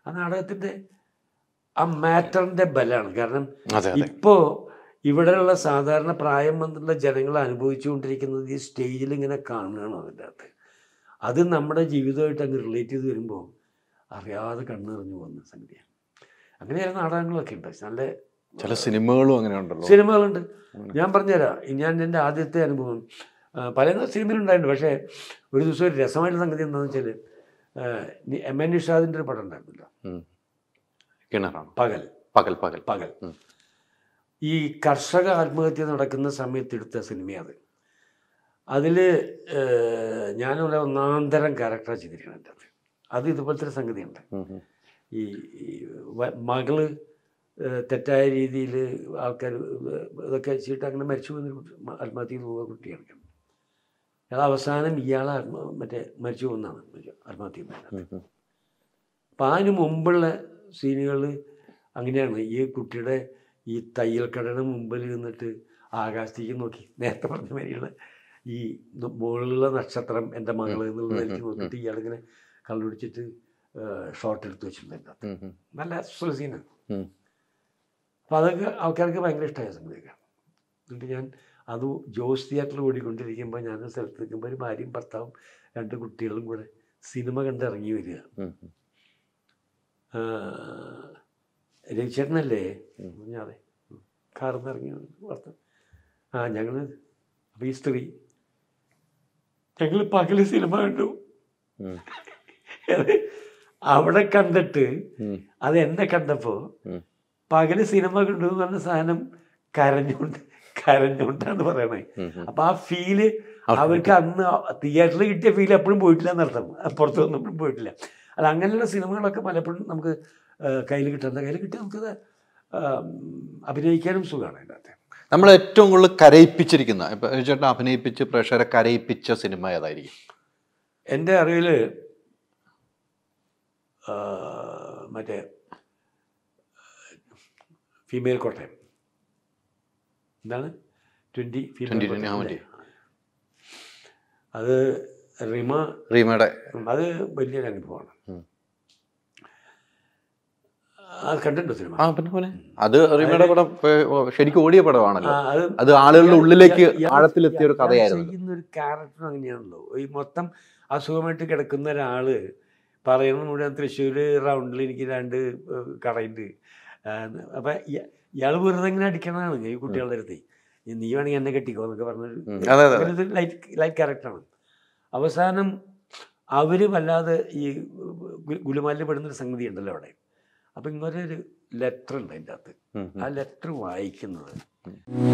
ആ നാടകത്തിൻ്റെ ആ മാറ്ററിൻ്റെ ബലമാണ് കാരണം അതെ അതെ ഇപ്പോ ഇവിടെയുള്ള സാധാരണ പ്രായം വന്നുള്ള ജനങ്ങൾ അനുഭവിച്ചുകൊണ്ടിരിക്കുന്നത് ഈ സ്റ്റേജിൽ ഇങ്ങനെ കാണുകയാണ് അതിൻ്റെ അകത്ത് അത് നമ്മുടെ ജീവിതമായിട്ട് അങ്ങ് റിലേറ്റ് ചെയ്ത് വരുമ്പോൾ അറിയാതെ കണ്ണ് നിറഞ്ഞു പോകുന്ന സംഗതിയാണ് അങ്ങനെ ചില നാടകങ്ങളൊക്കെ ഉണ്ട് നല്ല ചില സിനിമകളും അങ്ങനെ ഉണ്ടല്ലോ സിനിമകളുണ്ട് അങ്ങനെ. ഞാൻ പറഞ്ഞുതരാം ഞാൻ എൻ്റെ ആദ്യത്തെ അനുഭവം ആ, പല സിനിമയിലുണ്ടായിട്ടുണ്ട് പക്ഷേ ഒരു ദിവസം ഒരു രസമായിട്ട് സംഗതി എന്താണെന്ന് വെച്ചാൽ എം എൻ നിഷാദിൻ്റെ ഒരു പടം ഉണ്ടായിരുന്നല്ലോ ഉം. കിണറാണ് പകൽ പകൽ പകൽ പകൽ ഉം. ഈ കർഷക ആത്മഹത്യ നടക്കുന്ന സമയത്ത് എടുത്ത സിനിമയത് അതിൽ ഞാനൊരു ഒന്നാന്തരം ക്യാരക്ടറാണ് ചെയ്തിരിക്കുന്നത് എൻ്റെ അത് അത് ഇതുപോലത്തെ ഒരു സംഗതിയുണ്ട് ഉം, ഉം. ഈ ഈ വ- മകള് ഏഹ്, തെറ്റായ രീതിയിൽ ആൾക്കാർ ഇതൊക്കെ ചെയ്തിട്ട് അങ്ങനെ മരിച്ചു പോകുന്ന ആത്മഹത്യ ചെയ്ത് പോകുന്ന കുട്ടിയാണ് അത് അവസാനം ഇയാൾ ആത്മ മറ്റേ മരിച്ചു പോകുന്നതാണ് ആത്മഹത്യ ചെയ്യുന്നത് ഉം, ഉം. അപ്പം അതിന് മുമ്പുള്ള സീനുകൾ അങ്ങനെയാണ് ഈ കുട്ടിയുടെ ഈ തയ്യൽ കടയുടെ മുമ്പിൽ നിന്നിട്ട് ആകാശത്തേക്ക് നോക്കി നേരത്തെ പറഞ്ഞ മാതിരിയുള്ള ഈ ന- മുകളിലുള്ള നക്ഷത്രം എൻ്റെ മകൾ എന്നുള്ളതിലേക്ക് നോക്കിയിട്ട് ഇയാളിങ്ങനെ കള്ളുപിടിച്ചിട്ട് ഷോട്ട് എടുത്ത് വെച്ചിട്ടുണ്ട് ഉം, ഉം. നല്ല രസമുള്ള സീനാണ് ഉം. അപ്പോൾ അതൊക്കെ ആൾക്കാർക്ക് ഭയങ്കര ഇഷ്ടമായ സംഗതിയൊക്കെ എന്നിട്ട് ഞാൻ അത് ജോസ് തിയേറ്ററിൽ ഓടിക്കൊണ്ടിരിക്കുമ്പോൾ ഞാൻ ഒരു സ്ഥലത്ത് നിൽക്കുമ്പോൾ ഒരു ഭാര്യയും ഭർത്താവും രണ്ട് കുട്ടികളും കൂടെ സിനിമ കണ്ട് ഇറങ്ങി വരിക ഉം, ഉം. ആ, രവിചേട്ടനല്ലേ ഉം. ഞാൻ അതെ കാറിൽ നിന്ന് ഇറങ്ങി വാർത്ത ആ ഞങ്ങൾ അപ്പോൾ ഈ സ്ത്രീ ഞങ്ങൾ പകല് സിനിമ കണ്ടു ഉം. അത് അവിടെ കണ്ടിട്ട് ഉം. അത് എന്നെ കണ്ടപ്പോൾ ഉം. പകല് സിനിമ കണ്ടു എന്ന് പറഞ്ഞ സാധനം കരഞ്ഞുകൊണ്ട് കരഞ്ഞുകൊണ്ടാണ് പറയണേ ഉം, ഉം. അപ്പൊ ആ ഫീല് അവർക്ക് അവർക്ക് അന്ന് തിയേറ്ററിൽ കിട്ടിയ ഫീൽ എപ്പോഴും പോയിട്ടില്ല എന്നർത്ഥം പുറത്തു വന്നപ്പോഴും പോയിട്ടില്ല അല്ല അങ്ങനെയുള്ള സിനിമകളൊക്കെ പലപ്പോഴും നമുക്ക് കയ്യിൽ കിട്ടുന്ന കയ്യിൽ കിട്ടി നമുക്കത് ആ, അഭിനയിക്കാനും സുഖമാണ് അതിൻ്റെ അകത്ത് നമ്മൾ ഏറ്റവും കൂടുതൽ കരയിപ്പിച്ചിരിക്കുന്ന ഇപ്പൊ ചേട്ടൻ അഭിനയിപ്പിച്ച് പ്രേക്ഷകരെ കരയിപ്പിച്ച സിനിമ ഏതായിരിക്കും എൻ്റെ അറിവിൽ മറ്റേ ഫീമെയിൽ കോട്ടയം എന്താണ് ട്വൻറ്റി 20, 20, ആ, മതി. അത് റിമ റീമയുടെ അത് വലിയൊരു അനുഭവമാണ് ഉം. അത് കണ്ടിട്ടുണ്ടോ സിനിമ ആ പിന്നെ പോലെ അത് റീമയുടെ പടം ഇപ്പൊ ശരിക്കും ഓടിയ പടമാണല്ലോ ആ, അത് അത് ആളുകളുടെ ഇയാൾ- ഉള്ളിലേക്ക് ഇയാൾ- ഇയാൾ- ആഴത്തിലെത്തിയ ഒരു ഇയാൾ കഥയായിരുന്നു ചെയ്യുന്ന ഒരു ക്യാരക്ടർ അങ്ങനെയാണല്ലോ ഈ മൊത്തം അസുഖമായിട്ട് കിടക്കുന്ന ഒരാള് പറയുന്ന മുഴുവൻ തൃശ്ശൂർ റൗണ്ടിൽ എനിക്ക് രണ്ട് ഏഹ്, കടയുണ്ട് ആഹ് അപ്പൊ ഇയ- ഇയാൾ വെറുതെ ഇങ്ങനെ അടിക്കണതാണ് ഈ കുട്ടികളുടെ അടുത്ത് ഈ നീ വേണമെങ്കിൽ എന്നെ കെട്ടിക്കോ എന്നൊക്കെ പറഞ്ഞൊരു ഉം. അതെ, അതെ, അതെ. ലൈറ്റ് ലൈറ്റ് ക്യാരക്ടറാണ് അവസാനം അവര് വല്ലാതെ ഈ ഗു- ഗുലുമാലിൽ പെടുന്നൊരു സംഗതി ഉണ്ടല്ലോ അവിടെ അപ്പം ഇങ്ങനൊരു ലെറ്റർ ഉണ്ട് അതിൻ്റെ അകത്ത് ഉം, ഉം. ആ ലെറ്റർ വായിക്കുന്നത്